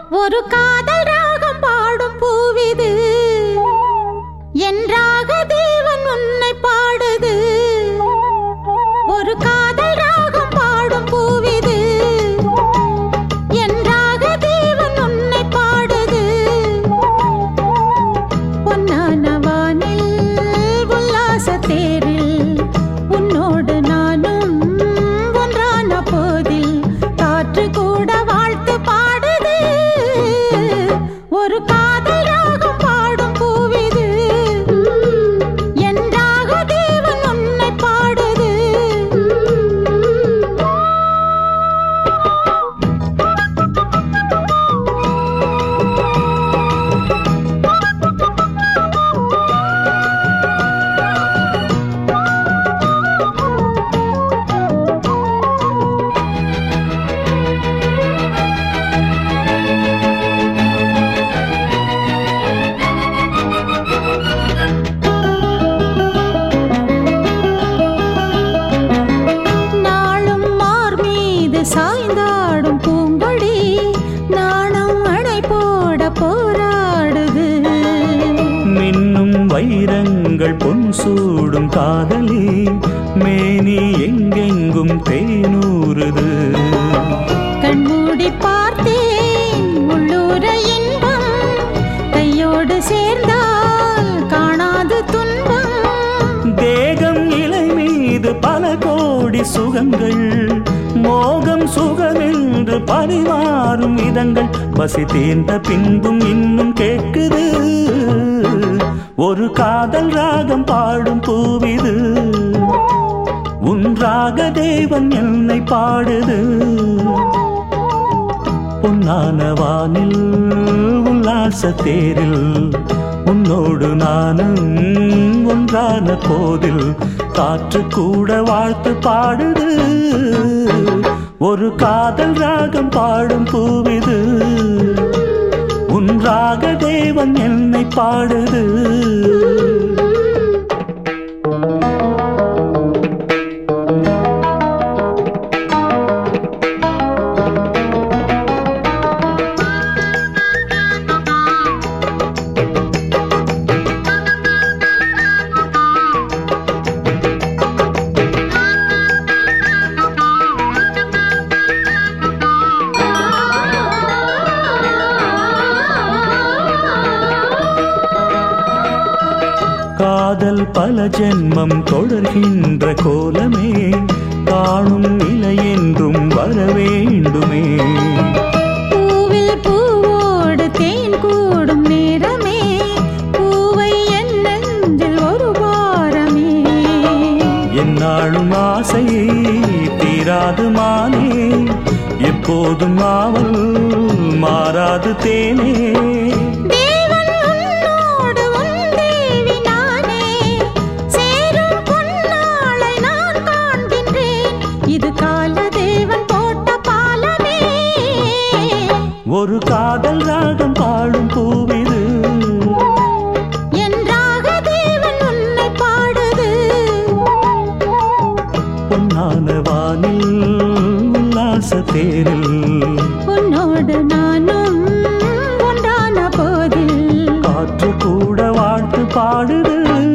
ஒரு காதல் ராகம் பாடும் பூவிது என்றாக தேவன் உன்னை பாடுது ஒரு காதல் ராகம் பாடும் பூவிது என்றாக தேவன் உன்னை பாடுது பொன்னான வானில் உல்லாச தேரில் உன்னோடு நானும் ஒன்றான போதில் காற்று கூட வாழ்த்து பாடுது ஒரு காதல் ராகம் பாடும் பூவிது என்றாக தேவன் உன்னை பாடுது நாளும் மார் மீது சாய்ந்தாடும் பூங்கொடி நாணம் அணை போட போராடுது மின்னும் வைரங்கள் பொன் சூடும் காதலி மேனி எங்கெங்கும் தேனூறுது கண்மூடி பார்த்தேன் உள்ளூர இன்பம் கையோடு சேர்ந்தால் காணாது துன்பம் தேகம் இலை மீது பல கோடி சுகங்கள் மோகம் சுகமென்று பரிமாறும் இதங்கள் பசி தேர்ந்த பின்பும் இன்னும் கேட்குது ஒரு காதல் ராகம் பாடும் பூவிது உன் ராக தேவன் என்னை பாடுது பொன்னான வானில் உல்லாச தேரில் உன்னோடு நானும் ஒன்றான போதில் காற்று கூட வாழ்த்து பாடுது ஒரு காதல் ராகம் பாடும் பூவிது உன் ராக தேவன் என்னை பாடுது காதல் பல ஜென்மம் தொடர்கின்ற கோலமே காணும் நிலை என்றும் வர வேண்டுமே பூவில் பூவோடு தேன் கூடும் நேரமே பூவை என் நெஞ்சில் ஒரு வாரமே என்னாலும் ஆசை தீராது மானே எப்போதும் ஆவல் மாறாது தேனே தேவன் உன்னோடு உன் தேவி நானே சேரும் பொன்னாளை நான் காண்கின்றேன் இது கால தேவன் போட்ட பாலமே ஒரு காதல் ராகம் பாடும் பூவிது என்றாக தேவன் உன்னை பாடுது பொன்னான வானில் உல்லாச தேரில் உன்னோடு நானும் ஒன்றான போதில் காற்று கூட வாழ்த்து பாடுது